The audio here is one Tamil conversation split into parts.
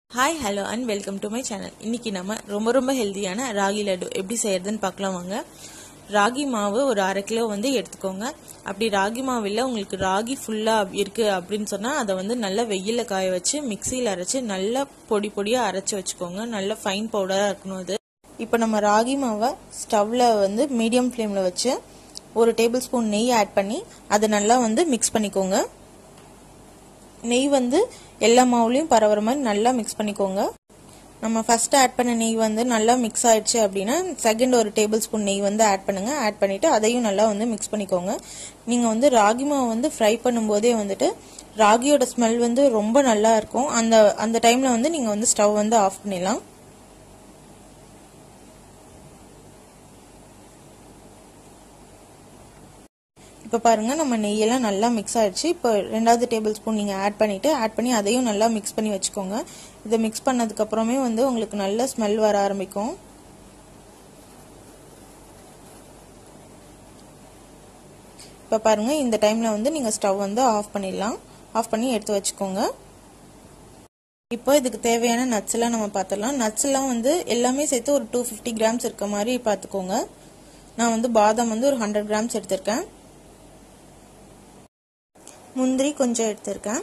hi hello and welcome to my channel இன்னைக்கு நம்ம ரொம்ப ரொம்ப ஹெல்த்தியான ராகி லட்டு எப்படி செய்யறதுன்னு பார்க்கலாம் வாங்க ராகி மாவு ஒரு அரை கிலோ வந்து எடுத்துக்கோங்க அப்படி ராகி மாவில் உங்களுக்கு ராகி ஃபுல்லாக இருக்கு அப்படின்னு சொன்னால் அதை வந்து நல்லா வெயிலில் காய வச்சு மிக்சியில் அரைச்சி நல்லா பொடி பொடியாக அரைச்சி வச்சுக்கோங்க நல்ல ஃபைன் பவுடராக இருக்கணும் அது இப்போ நம்ம ராகி மாவை ஸ்டவ்வில் வந்து மீடியம் ஃப்ளேமில் வச்சு ஒரு டேபிள் ஸ்பூன் நெய் ஆட் பண்ணி அதை நல்லா வந்து மிக்ஸ் பண்ணிக்கோங்க நெய் வந்து எல்லா மாவுலையும் பரவுற மாதிரி நல்லா மிக்ஸ் பண்ணிக்கோங்க நம்ம ஃபர்ஸ்ட் ஆட் பண்ண நெய் வந்து நல்லா மிக்ஸ் ஆயிடுச்சு அப்படின்னா செகண்ட் ஒரு டேபிள் ஸ்பூன் நெய் வந்து ஆட் பண்ணுங்க ஆட் பண்ணிட்டு அதையும் நல்லா வந்து மிக்ஸ் பண்ணிக்கோங்க நீங்க வந்து ராகி மாவு வந்து ஃப்ரை பண்ணும்போதே வந்துட்டு ராகியோட ஸ்மெல் வந்து ரொம்ப நல்லா இருக்கும் அந்த அந்த டைம்ல வந்து நீங்க வந்து ஸ்டவ் வந்து ஆஃப் பண்ணிடலாம் இப்போ பாருங்க நம்ம நெய்யெல்லாம் நல்லா மிக்ஸ் ஆயிடுச்சு இப்போ ரெண்டாவது டேபிள் ஸ்பூன் நீங்கள் ஆட் பண்ணிட்டு ஆட் பண்ணி அதையும் நல்லா மிக்ஸ் பண்ணி வச்சுக்கோங்க இதை மிக்ஸ் பண்ணதுக்கு அப்புறமே வந்து உங்களுக்கு நல்ல ஸ்மெல் வர ஆரம்பிக்கும் இப்போ பாருங்க இந்த டைம்ல வந்து நீங்கள் ஸ்டவ் வந்து ஆஃப் பண்ணிடலாம் ஆஃப் பண்ணி எடுத்து வச்சுக்கோங்க இப்போ இதுக்கு தேவையான நட்ஸ் எல்லாம் நம்ம பார்த்துடலாம் நட்ஸ் எல்லாம் வந்து எல்லாமே சேர்த்து ஒரு டூ ஃபிஃப்டி கிராம்ஸ் இருக்க மாதிரி பார்த்துக்கோங்க நான் வந்து பாதாம் வந்து ஒரு ஹண்ட்ரட் கிராம்ஸ் எடுத்திருக்கேன் முந்திரி கொஞ்சம் எடுத்திருக்கேன்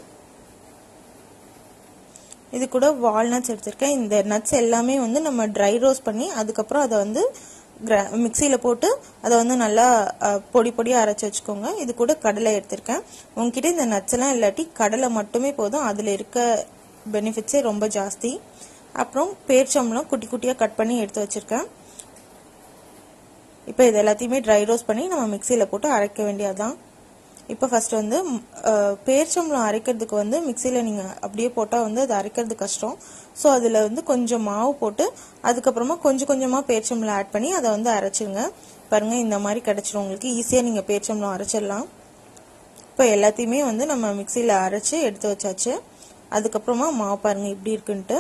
இது கூட வால்நட்ஸ் எடுத்திருக்கேன் இந்த நட்ஸ் எல்லாமே வந்து நம்ம ட்ரை ரோஸ்ட் பண்ணி அதுக்கப்புறம் அதை வந்து மிக்சியில் போட்டு அதை வந்து நல்லா பொடி பொடியாக அரைச்சி வச்சுக்கோங்க இது கூட கடலை எடுத்திருக்கேன் உங்ககிட்ட இந்த நட்ஸ் எல்லாம் இல்லாட்டி கடலை மட்டுமே போதும் அதில் இருக்க பெனிஃபிட்ஸே ரொம்ப ஜாஸ்தி அப்புறம் பேர்ச்சம்பளம் குட்டி குட்டியாக கட் பண்ணி எடுத்து வச்சிருக்கேன் இப்போ இது எல்லாத்தையுமே ட்ரை ரோஸ்ட் பண்ணி நம்ம மிக்சியில் போட்டு அரைக்க வேண்டியதுதான் இப்போ ஃபர்ஸ்ட் வந்து பேர்ச்சம்பளம் அரைக்கிறதுக்கு வந்து மிக்சியில் நீங்கள் அப்படியே போட்டால் வந்து அது அரைக்கிறது கஷ்டம் ஸோ அதில் வந்து கொஞ்சம் மாவு போட்டு அதுக்கப்புறமா கொஞ்சம் கொஞ்சமாக பேர்ச்சம்பளம் ஆட் பண்ணி அதை வந்து அரைச்சிருங்க பாருங்கள் இந்த மாதிரி கிடச்சிரும் உங்களுக்கு ஈஸியாக நீங்கள் பேர்ச்சம்பளம் அரைச்சிடலாம் இப்போ எல்லாத்தையுமே வந்து நம்ம மிக்சியில் அரைச்சி எடுத்து வச்சாச்சு அதுக்கப்புறமா மாவு பாருங்கள் இப்படி இருக்குன்ட்டு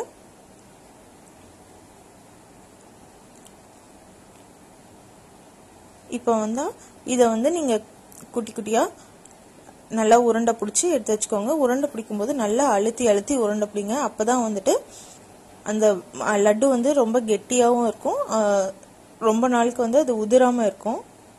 இப்போ வந்து இதை வந்து நீங்கள் குட்டி குட்டியாக நல்லா உருண்டை பிடிச்சி எடுத்து வச்சுக்கோங்க உருண்டை பிடிக்கும்போது நல்லா அழுத்தி அழுத்தி உருண்டை பிடிங்க அப்போ தான் வந்துட்டு அந்த லட்டு வந்து ரொம்ப கெட்டியாகவும் இருக்கும் ரொம்ப நாளுக்கு வந்து அது உதிராமல் இருக்கும்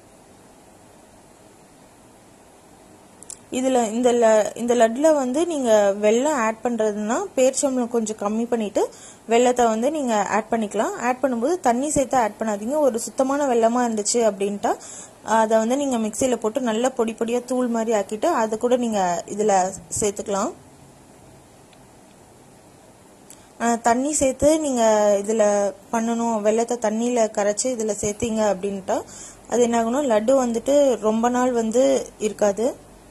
இதில் இந்த ல இந்த லட்டில் வந்து நீங்கள் வெள்ளம் ஆட் பண்ணுறதுனா பேர்ச்சம்பளம் கொஞ்சம் கம்மி பண்ணிவிட்டு வெள்ளத்தை வந்து நீங்கள் ஆட் பண்ணிக்கலாம் ஆட் பண்ணும்போது தண்ணி சேர்த்து ஆட் பண்ணாதீங்க ஒரு சுத்தமான வெள்ளமாக இருந்துச்சு அப்படின்ட்டா அதை வந்து நீங்கள் மிக்சியில் போட்டு நல்லா பொடி பொடியாக தூள் மாதிரி ஆக்கிட்டு அதை கூட நீங்கள் இதில் சேர்த்துக்கலாம் தண்ணி சேர்த்து நீங்கள் இதில் பண்ணணும் வெள்ளத்தை தண்ணியில் கரைச்சி இதில் சேர்த்தீங்க அப்படின்ட்டா அது என்ன ஆகணும் லட்டு வந்துட்டு ரொம்ப நாள் வந்து இருக்காது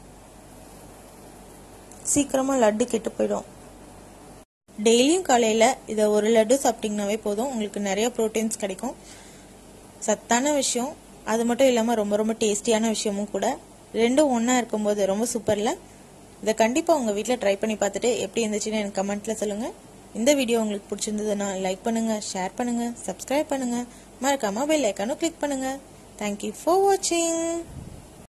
சீக்கிரமாக லட்டு கெட்டு போயிடும் டெய்லியும் காலையில் இதை ஒரு லட்டு சாப்பிட்டீங்கன்னாவே போதும் உங்களுக்கு நிறைய ப்ரோட்டீன்ஸ் கிடைக்கும் சத்தான விஷயம் அது மட்டும் இல்லாமல் ரொம்ப ரொம்ப டேஸ்டியான விஷயமும் கூட ரெண்டும் ஒன்றா இருக்கும்போது ரொம்ப சூப்பரில் இதை கண்டிப்பாக உங்கள் வீட்டில் ட்ரை பண்ணி பார்த்துட்டு எப்படி இருந்துச்சுன்னு எனக்கு கமெண்ட்டில் சொல்லுங்கள் இந்த வீடியோ உங்களுக்கு பிடிச்சிருந்ததுன்னா லைக் பண்ணுங்கள் ஷேர் பண்ணுங்கள் சப்ஸ்கிரைப் பண்ணுங்கள் மறக்காமல் பெல் ஐக்கானும் கிளிக் பண்ணுங்கள் தேங்க்யூ ஃபார் வாட்சிங்